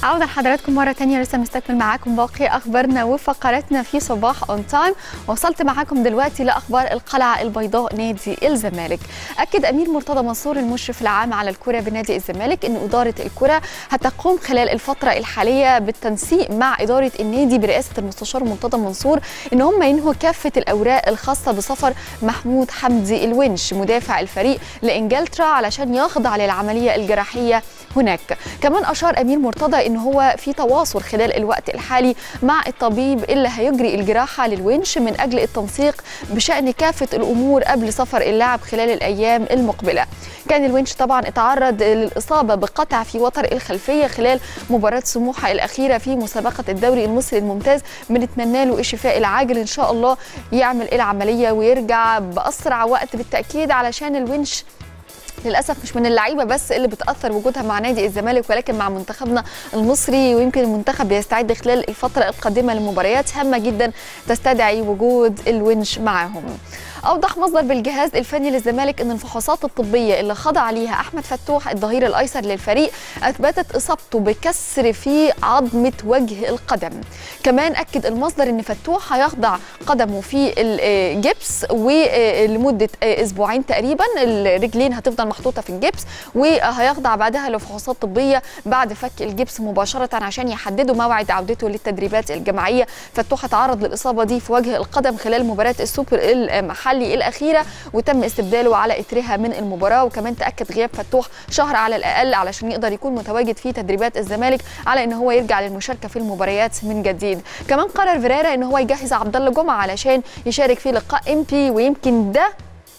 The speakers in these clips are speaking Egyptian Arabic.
عودة لحضراتكم مرة تانية لسه مستكمل معاكم باقي أخبارنا وفقراتنا في صباح أون تايم وصلت معاكم دلوقتي لأخبار القلعة البيضاء نادي الزمالك أكد أمير مرتضى منصور المشرف العام على الكرة بنادي الزمالك أن إدارة الكرة هتقوم خلال الفترة الحالية بالتنسيق مع إدارة النادي برئاسة المستشار مرتضى منصور أن هم ينهوا كافة الأوراق الخاصة بسفر محمود حمدي الونش مدافع الفريق لإنجلترا علشان يخضع للعملية الجراحية هناك كمان أشار أمير مرتضى أن هو في تواصل خلال الوقت الحالي مع الطبيب اللي هيجري الجراحة للونش من أجل التنسيق بشأن كافة الأمور قبل سفر اللاعب خلال الأيام المقبلة كان الونش طبعا اتعرض للإصابة بقطع في وتر الخلفية خلال مباراة سموحة الأخيرة في مسابقة الدوري المصري الممتاز بنتمنى له الشفاء العاجل إن شاء الله يعمل العملية ويرجع بأسرع وقت بالتأكيد علشان الونش للاسف مش من اللعيبه بس اللي بتاثر وجودها مع نادي الزمالك ولكن مع منتخبنا المصري ويمكن المنتخب بيستعد خلال الفتره القادمه لمباريات هامه جدا تستدعي وجود الونش معاهم اوضح مصدر بالجهاز الفني للزمالك ان الفحوصات الطبيه اللي خضع ليها احمد فتوح الظهير الايسر للفريق اثبتت اصابته بكسر في عظمه وجه القدم كمان اكد المصدر ان فتوح هيخضع قدمه في الجبس ولمده اسبوعين تقريبا الرجلين هتفضل محطوطه في الجبس وهيخضع بعدها لفحوصات طبيه بعد فك الجبس مباشره عشان يحددوا موعد عودته للتدريبات الجماعيه فتوح تعرض للاصابه دي في وجه القدم خلال مباراه السوبر المحلي الاخيره وتم استبداله على اثرها من المباراه وكمان تاكد غياب فتوح شهر على الاقل علشان يقدر يكون متواجد في تدريبات الزمالك على ان هو يرجع للمشاركه في المباريات من جديد كمان قرر فيريرا ان هو يجهز عبد الله جمعه علشان يشارك في لقاء ام بي ويمكن ده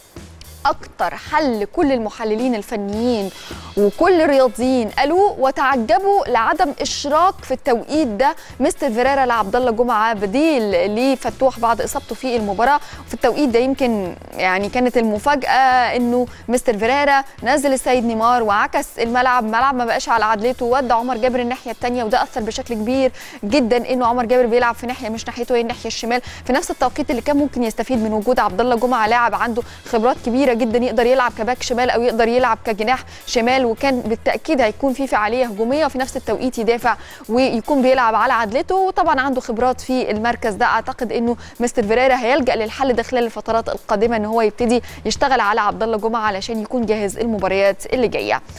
اكتر حل كل المحللين الفنيين وكل الرياضيين قالوا وتعجبوا لعدم اشراك في التوقيت ده مستر فيريرا لعبد الله جمعه بديل لفتوح بعد اصابته في المباراه وفي التوقيت ده يمكن يعني كانت المفاجاه انه مستر فيريرا نزل السيد نيمار وعكس الملعب الملعب ما بقاش على عدلته ودى عمر جابر الناحيه الثانيه وده اثر بشكل كبير جدا انه عمر جابر بيلعب في ناحيه مش ناحيته هي الناحيه الشمال في نفس التوقيت اللي كان ممكن يستفيد من وجود عبد الله جمعه لاعب عنده خبرات كبيره جدا يقدر يلعب كباك شمال او يقدر يلعب كجناح شمال وكان بالتاكيد هيكون في فعاليه هجوميه وفي نفس التوقيت يدافع ويكون بيلعب على عدلته وطبعا عنده خبرات في المركز ده اعتقد انه مستر فيريرا هيلجا للحل ده خلال الفترات القادمه ان هو يبتدي يشتغل على عبد الله جمعه علشان يكون جاهز المباريات اللي جايه